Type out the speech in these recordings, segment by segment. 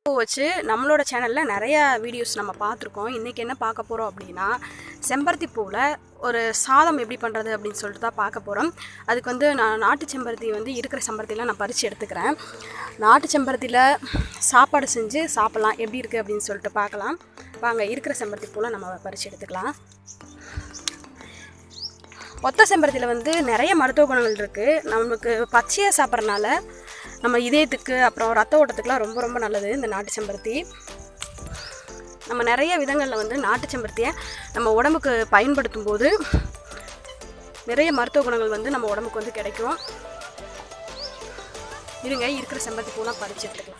பூ வச்சு நம்மளோட சேனலில் நிறைய வீடியோஸ் நம்ம பார்த்துருக்கோம் இன்றைக்கி என்ன பார்க்க போகிறோம் அப்படின்னா செம்பருத்தி பூவில் ஒரு சாதம் எப்படி பண்ணுறது அப்படின்னு சொல்லிட்டு தான் பார்க்க போகிறோம் அதுக்கு வந்து நான் நாட்டு செம்பருத்தி வந்து இருக்கிற செம்பருத்திலாம் நான் பறித்து எடுத்துக்கிறேன் நாட்டு செம்பருத்தியில் சாப்பாடு செஞ்சு சாப்பிட்லாம் எப்படி இருக்குது அப்படின்னு சொல்லிட்டு பார்க்கலாம் வாங்க இருக்கிற செம்பருத்தி பூலாம் நம்ம பறித்து எடுத்துக்கலாம் ஒத்த செம்பருத்தியில் வந்து நிறைய மருத்துவ குணங்கள் இருக்குது நமக்கு பச்சையாக சாப்பிட்றனால நம்ம இதயத்துக்கு அப்புறம் ரத்த ஓட்டத்துக்குலாம் ரொம்ப ரொம்ப நல்லது இந்த நாட்டு செம்பருத்தி நம்ம நிறைய விதங்களில் வந்து நாட்டு செம்பருத்தியை நம்ம உடம்புக்கு பயன்படுத்தும் போது நிறைய மருத்துவ குணங்கள் வந்து நம்ம உடம்புக்கு வந்து கிடைக்கும் இருங்க இருக்கிற செம்பருத்தி பூலாம் பறித்து எடுத்துக்கலாம்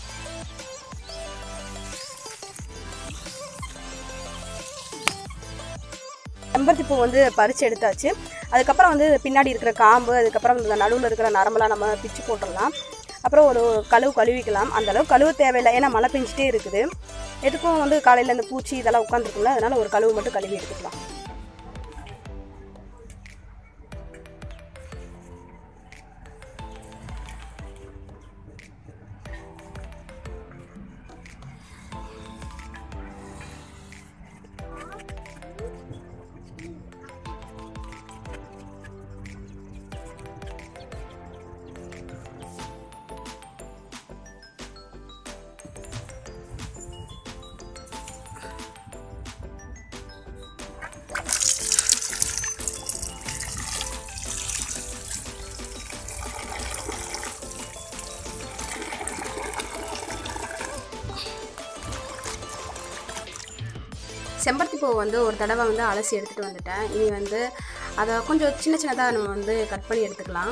செம்பருத்தி பூ வந்து பறித்து எடுத்தாச்சு அதுக்கப்புறம் வந்து பின்னாடி இருக்கிற காம்பு அதுக்கப்புறம் இந்த நடுவில் இருக்கிற நரம்பெல்லாம் நம்ம பிச்சு போட்டுடலாம் அப்புறம் ஒரு கழுவு கழுவிக்கலாம் அந்த அளவு கழுவு தேவையில்லை ஏன்னா மழை பெஞ்சிட்டே இருக்குது எதுக்கும் வந்து காலையில் இந்த பூச்சி இதெல்லாம் உட்காந்துருக்கும்ல அதனால் ஒரு கழுவு மட்டும் கழுவி எடுத்துக்கலாம் செம்பருத்தி பூ வந்து ஒரு தடவை வந்து அலசி எடுத்துகிட்டு வந்துட்டேன் இனி வந்து அதை கொஞ்சம் சின்ன சின்னதாக நம்ம வந்து கட் பண்ணி எடுத்துக்கலாம்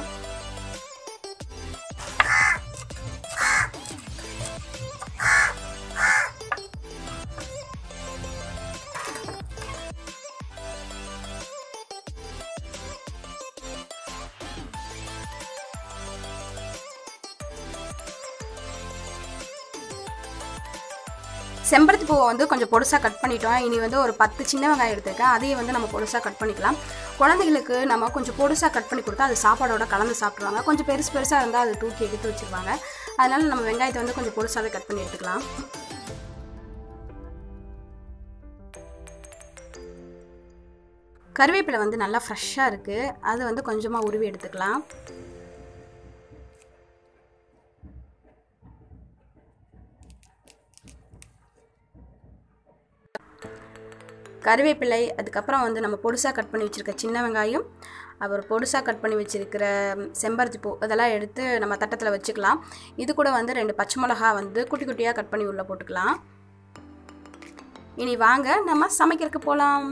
செம்பருத்தி பூவை வந்து கொஞ்சம் பொடுசாக கட் பண்ணிட்டோம் இனி வந்து ஒரு பத்து சின்ன வெங்காயம் எடுத்துருக்கேன் அதையும் வந்து நம்ம பொடுசாக கட் பண்ணிக்கலாம் குழந்தைகளுக்கு நம்ம கொஞ்சம் பொடுசாக கட் பண்ணி கொடுத்தா அது சாப்பாடோட கலந்து சாப்பிட்ருவாங்க கொஞ்சம் பெருசு பெருசாக இருந்தால் அது தூக்கி எடுத்து வச்சுருவாங்க அதனால நம்ம வெங்காயத்தை வந்து கொஞ்சம் பொடுசாகவே கட் பண்ணி எடுத்துக்கலாம் கருவேப்பிலை வந்து நல்லா ஃப்ரெஷ்ஷாக இருக்குது அது வந்து கொஞ்சமாக உருவி எடுத்துக்கலாம் கருவேப்பிலை அதுக்கப்புறம் வந்து நம்ம பொடுசாக கட் பண்ணி வச்சுருக்க சின்ன வெங்காயம் அப்புறம் பொடுசாக கட் பண்ணி வச்சுருக்கிற செம்பருத்தி பூ இதெல்லாம் எடுத்து நம்ம தட்டத்தில் வச்சுக்கலாம் இது கூட வந்து ரெண்டு பச்சை மிளகா வந்து குட்டி குட்டியாக கட் பண்ணி உள்ளே போட்டுக்கலாம் இனி வாங்க நம்ம சமைக்கிறதுக்கு போகலாம்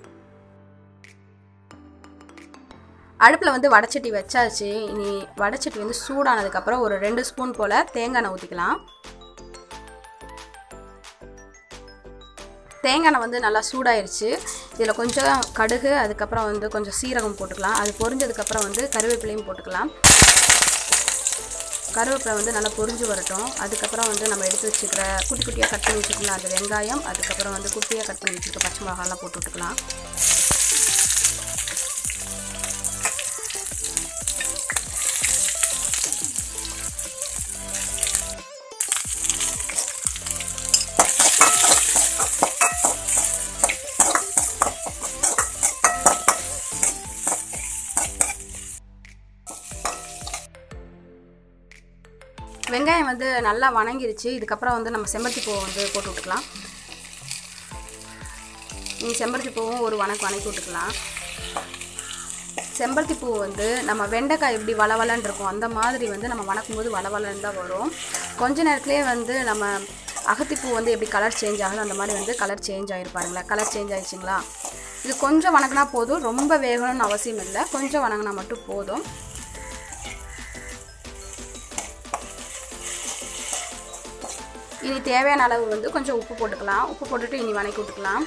அடுப்பில் வந்து வடச்சட்டி வச்சாச்சு இனி வடச்சட்டி வந்து சூடானதுக்கப்புறம் ஒரு ரெண்டு ஸ்பூன் போல் தேங்காய் எண்ணெய் ஊற்றிக்கலாம் தேங்காய் எண்ணெய் வந்து நல்லா சூடாயிருச்சு இதில் கொஞ்சம் கடுகு அதுக்கப்புறம் வந்து கொஞ்சம் சீரகம் போட்டுக்கலாம் அது பொரிஞ்சதுக்கப்புறம் வந்து கருவேப்பிலையும் போட்டுக்கலாம் கருவேப்பிலை வந்து நல்லா பொரிஞ்சு வரட்டும் அதுக்கப்புறம் வந்து நம்ம எடுத்து வச்சுக்கிற குட்டி குட்டியாக கட் பண்ணி வச்சுக்கலாம் அந்த வெங்காயம் அதுக்கப்புறம் வந்து குட்டியாக கட் பண்ணி வச்சுருக்க பச்சை மிளகாலாம் போட்டு விட்டுக்கலாம் வெங்காயம் வந்து நல்லா வணங்கிருச்சு இதுக்கப்புறம் வந்து நம்ம செம்பருத்தி பூவை வந்து போட்டு விட்டுக்கலாம் நீ செம்பருத்தி பூவும் ஒரு வணக்கு வணக்கி விட்டுக்கலாம் செம்பருத்தி பூ வந்து நம்ம வெண்டைக்காய் எப்படி வளவலன்னு இருக்கும் அந்த மாதிரி வந்து நம்ம வணக்கும் போது வளவலன்னு தான் வரும் கொஞ்ச நேரத்துலேயே வந்து நம்ம அகத்திப்பூ வந்து எப்படி கலர் சேஞ்ச் ஆகுது அந்த மாதிரி வந்து கலர் சேஞ்ச் ஆகிருப்பாருங்களா கலர் சேஞ்ச் ஆயிடுச்சுங்களா இது கொஞ்சம் வணங்கினா போதும் ரொம்ப வேகணும்னு அவசியம் இல்லை கொஞ்சம் வணங்கினா மட்டும் போதும் இனி தேவையான அளவு வந்து கொஞ்சம் உப்பு போட்டுக்கலாம் உப்பு போட்டுட்டு இனி வணக்கி விட்டுக்கலாம்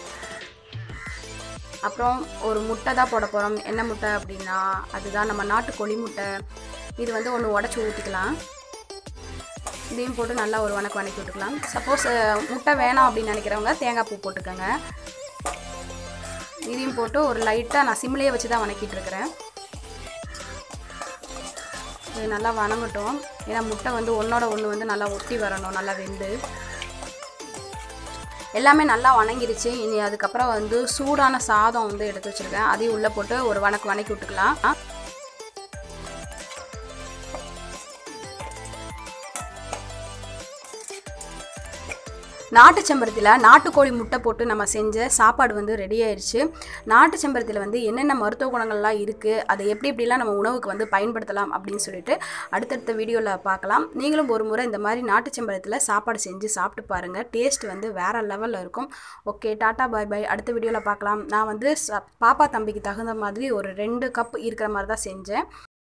அப்புறம் ஒரு முட்டை தான் போட போகிறோம் என்ன முட்டை அப்படின்னா அதுதான் நம்ம நாட்டுக்கோழி முட்டை இது வந்து ஒன்று உடச்சி ஊற்றிக்கலாம் இதையும் போட்டு நல்லா ஒரு வணக்கு வணக்கி விட்டுக்கலாம் சப்போஸ் முட்டை வேணாம் அப்படின்னு நினைக்கிறவங்க தேங்காய் பூ போட்டுக்கோங்க இதையும் போட்டு ஒரு லைட்டாக நான் சிம்லேயே வச்சு தான் வணக்கிட்டு இருக்கிறேன் இது நல்லா வணங்கட்டும் ஏன்னா முட்டை வந்து ஒன்றோட ஒன்று வந்து நல்லா ஒட்டி வரணும் நல்லா வெந்து எல்லாமே நல்லா வணங்கிருச்சு இனி அதுக்கப்புறம் வந்து சூடான சாதம் வந்து எடுத்து வச்சுருக்கேன் அதையும் உள்ளே போட்டு ஒரு வணக்கு வணக்கி விட்டுக்கலாம் நாட்டு செம்பருத்தியில் நாட்டுக்கோழி முட்டை போட்டு நம்ம செஞ்ச சாப்பாடு வந்து ரெடி ஆயிடுச்சு நாட்டு செம்பருத்தியில் வந்து என்னென்ன மருத்துவ குணங்கள்லாம் இருக்குது அதை எப்படி எப்படிலாம் நம்ம உணவுக்கு வந்து பயன்படுத்தலாம் அப்படின்னு சொல்லிட்டு அடுத்தடுத்த வீடியோவில் பார்க்கலாம் நீங்களும் ஒரு முறை இந்த மாதிரி நாட்டு செம்பருத்தியில் சாப்பாடு செஞ்சு சாப்பிட்டு பாருங்கள் டேஸ்ட் வந்து வேறு லெவலில் இருக்கும் ஓகே டாட்டா பாய் பாய் அடுத்த வீடியோவில் பார்க்கலாம் நான் வந்து ச- பாப்பா தம்பிக்கு தகுந்த மாதிரி ஒரு ரெண்டு கப் இருக்கிற மாதிரி தான் செஞ்சேன்